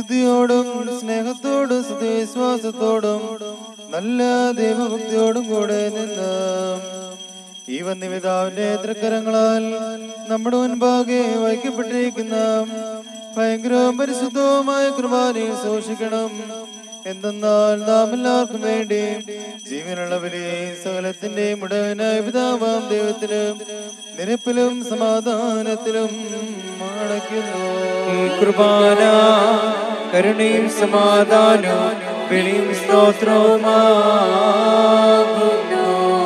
വിശുദ്ധിയോടും സ്നേഹത്തോടും സത്യവിശ്വാസത്തോടും നല്ല ദൈവഭക്തിയോടും കൂടെ നിന്ന് ഈ വന്യപിതാവിന്റെ തൃക്കരങ്ങളാൽ നമ്മുടെ മുൻപാകെ വയ്ക്കപ്പെട്ടിരിക്കുന്ന ഭയങ്കരവും പരിശുദ്ധവുമായ കുർബാനയിൽ സൂക്ഷിക്കണം എന്തെന്നാൽ നാം എല്ലാവർക്കും വേണ്ടി ജീവനുള്ളവരെയും സകലത്തിന്റെയും ഉടവനായ പിതാവാം ദൈവത്തിന് നിരപ്പിലും സമാധാനത്തിലും അണയ്ക്കുന്നു ഈ കുർബാന കരുണയും സമാധാനവും വെളിയും സ്തോത്രവുമാകുന്നു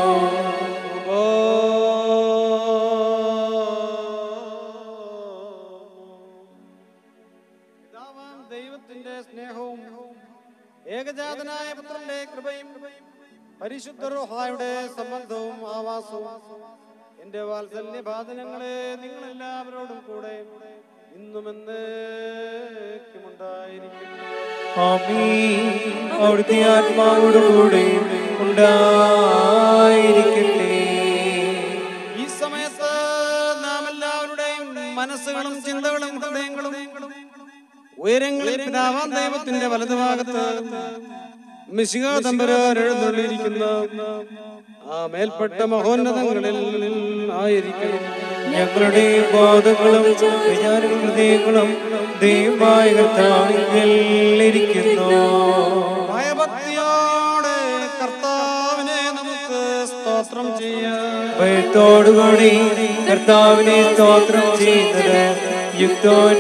പിതാവാം ദൈവത്തിന്റെ സ്നേഹവും ഏകജാതനായ പുത്രന്റെ കൃപയും പരിശുദ്ധ റൂഹായുടെ സംബന്ധവും ആവാസവും എന്റെ വാത്സല്യ ബാധനങ്ങളെ നിങ്ങൾ എല്ലാവരോടും കൂടെ ഇന്നും എന്നേക്കുമുണ്ടായിരിക്കുന്നു ആമീൻ അവിടുത്തെ ആത്മാവോടുകൂടെ ഉണ്ടായിരിക്കട്ടെ ഈ സമയത്ത് നാം എല്ലാവരുടെയും മനസ്സുകളും ചിന്തകളും ഹൃദയങ്ങളും ഉയരങ്ങളിൽ പിതാവാം ദൈവത്തിന്റെ വലതുഭാഗത്ത് മിശിക തമ്പുരാൻ എഴുന്നള്ളിയിരിക്കുന്ന ആ മേൽപ്പെട്ട മഹോന്നതങ്ങളിൽ ആയിരിക്കണം ഞങ്ങളുടെ ബോധങ്ങളും വിചാര ഹൃദയങ്ങളും ദൈവമായ കർത്താവിൽ ഇരിക്കുന്നു ഭയഭക്തിയോടെ കർത്താവിനെ നമുക്ക് സ്തോത്രം ചെയ്യാം ഭയത്തോടുകൂടി കർത്താവിനെ സ്തോത്രം ചെയ്യുന്നത് യുക്തവും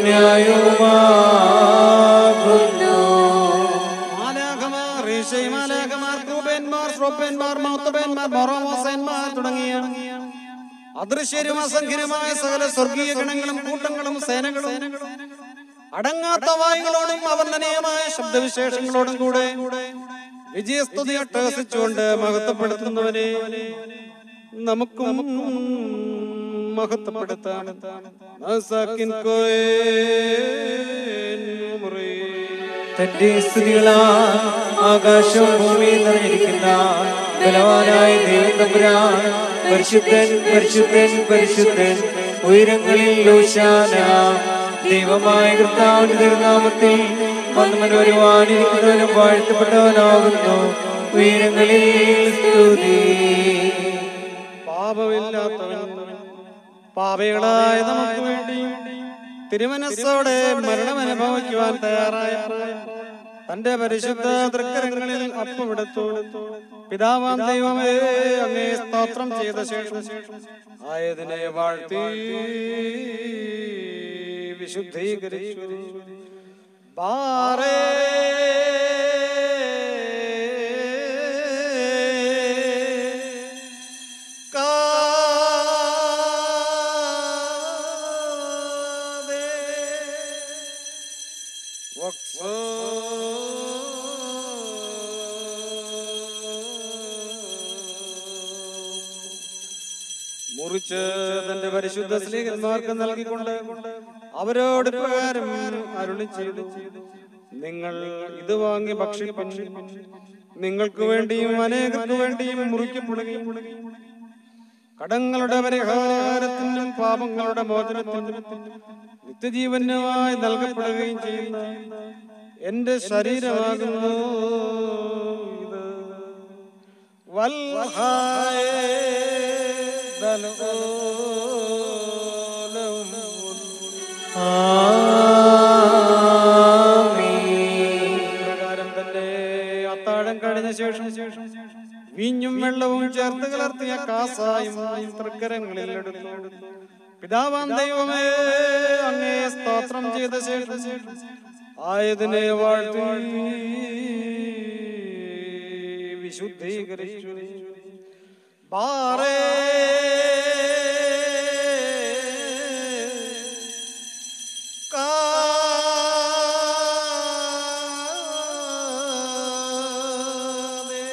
ന്യായവുമാകുന്നു മാലാഖമാർ, ഈശോമാലാഖമാർ, ക്രൂബന്മാർ, ശ്രോപ്പന്മാർ, മൗത്തബന്മാർ, മൊറോമോസന്മാർ തുടങ്ങിയ അദൃശ്യരും അസംഖ്യരുമായ സകല സ്വർഗീയ ഗണങ്ങളും കൂട്ടങ്ങളും സേനകളും അടങ്ങാത്ത വായുകളോടും അവർണ്ണനീയമായ ശബ്ദവിശേഷങ്ങളോടും കൂടെ വിജയസ്തുതി അട്ടഹസിച്ചുകൊണ്ട് മഹത്വപ്പെടുത്തുന്നവനെ നമുക്കും മഹത്വപ്പെടുത്താം നസാക്കിൻ കോയേൻ മുറേ. തന്റെ സ്തുതികളാ ആകാശവും ഭൂമിയും നിറഞ്ഞിരിക്കുന്ന ബലവാനായ ദൈവം തമ്പുരാൻ പരിശുദ്ധൻ പരിശുദ്ധൻ പരിശുദ്ധൻ ഉയരങ്ങളിൽ ലോശാന ദൈവമായ കർത്താവിന്റെ തിരുനാമത്തിൽ വന്നവൻ വരുവാനിരിക്കുന്നവനും വാഴ്ത്തപ്പെട്ടവനാകുന്നു ഉയരങ്ങളിൽ സ്തുതി പാപമില്ലാത്തവൻ പാപികളായ നമുക്ക് വേണ്ടി തിരുമനസ്സോടെ മരണം അനുഭവിക്കുവാൻ തയ്യാറായ തന്റെ പരിശുദ്ധ തൃക്കരങ്ങളിൽ അപ്പമെടുത്തു പിതാവാം ദൈവമേ അങ്ങേ സ്തോത്രം ചെയ്ത ശേഷം ആയതിനെ വാഴ്ത്തി വിശുദ്ധീകരിച്ചു ബാറേ കാതേ വക്സോ മുറിച്ച് തന്റെ പരിശുദ്ധ സ്ത്രീകന്മാർക്ക് നൽകിക്കൊണ്ട് അവരോട് പ്രകാരം അരുളി ചെയ്തു നിങ്ങൾ ഇത് വാങ്ങി ഭക്ഷിപ്പൻ നിങ്ങൾക്ക് വേണ്ടിയും അനേകർക്ക് വേണ്ടിയും മുറിക്കപ്പെടുകയും കടങ്ങളുടെ പരിഹാരത്തിനും പാപങ്ങളുടെ മോചനത്തിനും നിത്യജീവനുമായി നൽകപ്പെടുകയും ചെയ്യുന്ന എന്റെ ശരീരമാകുന്നു ഇത് വൽഹായ പ്രകാരം തന്നെ അത്താഴം കഴിഞ്ഞ ശേഷം വീഞ്ഞും വെള്ളവും ചേർത്ത് കലർത്തിയ കാസായും തൃക്കരങ്ങളിൽ എടുത്തു പിതാവാം ദൈവമേ അങ്ങേ സ്തോത്രം ചെയ്ത ശേഷം ആയതിനെ വാഴ്ത്തി വിശുദ്ധീകരിച്ചു ബാറേ കാതേ.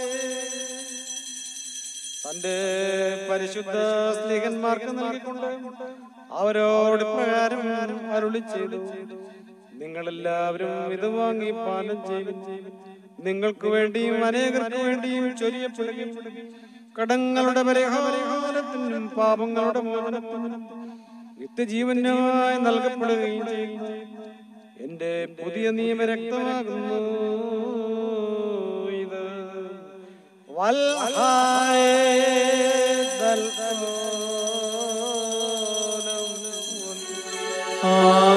തന്റെ പരിശുദ്ധ സ്ത്രീകന്മാർക്ക് നൽകിക്കൊണ്ട് അവരോട് പ്രകാരം അരുളി ചെയ്തു നിങ്ങളെല്ലാവരും ഇത് വാങ്ങി പാലം ചെയ്യും നിങ്ങൾക്ക് വേണ്ടിയും അനേകർക്ക് വേണ്ടിയും ചൊരിയപ്പെടുകയും കടങ്ങളുടെ പരിഹാരത്തിനും പാപങ്ങളുടെ മോചനത്തിനും നിത്യജീവനായി നൽകപ്പെടുകയും ചെയ്യും എന്റെ പുതിയ നിയമരക്തമാകുന്നു ഇത് വൽഹായദൽ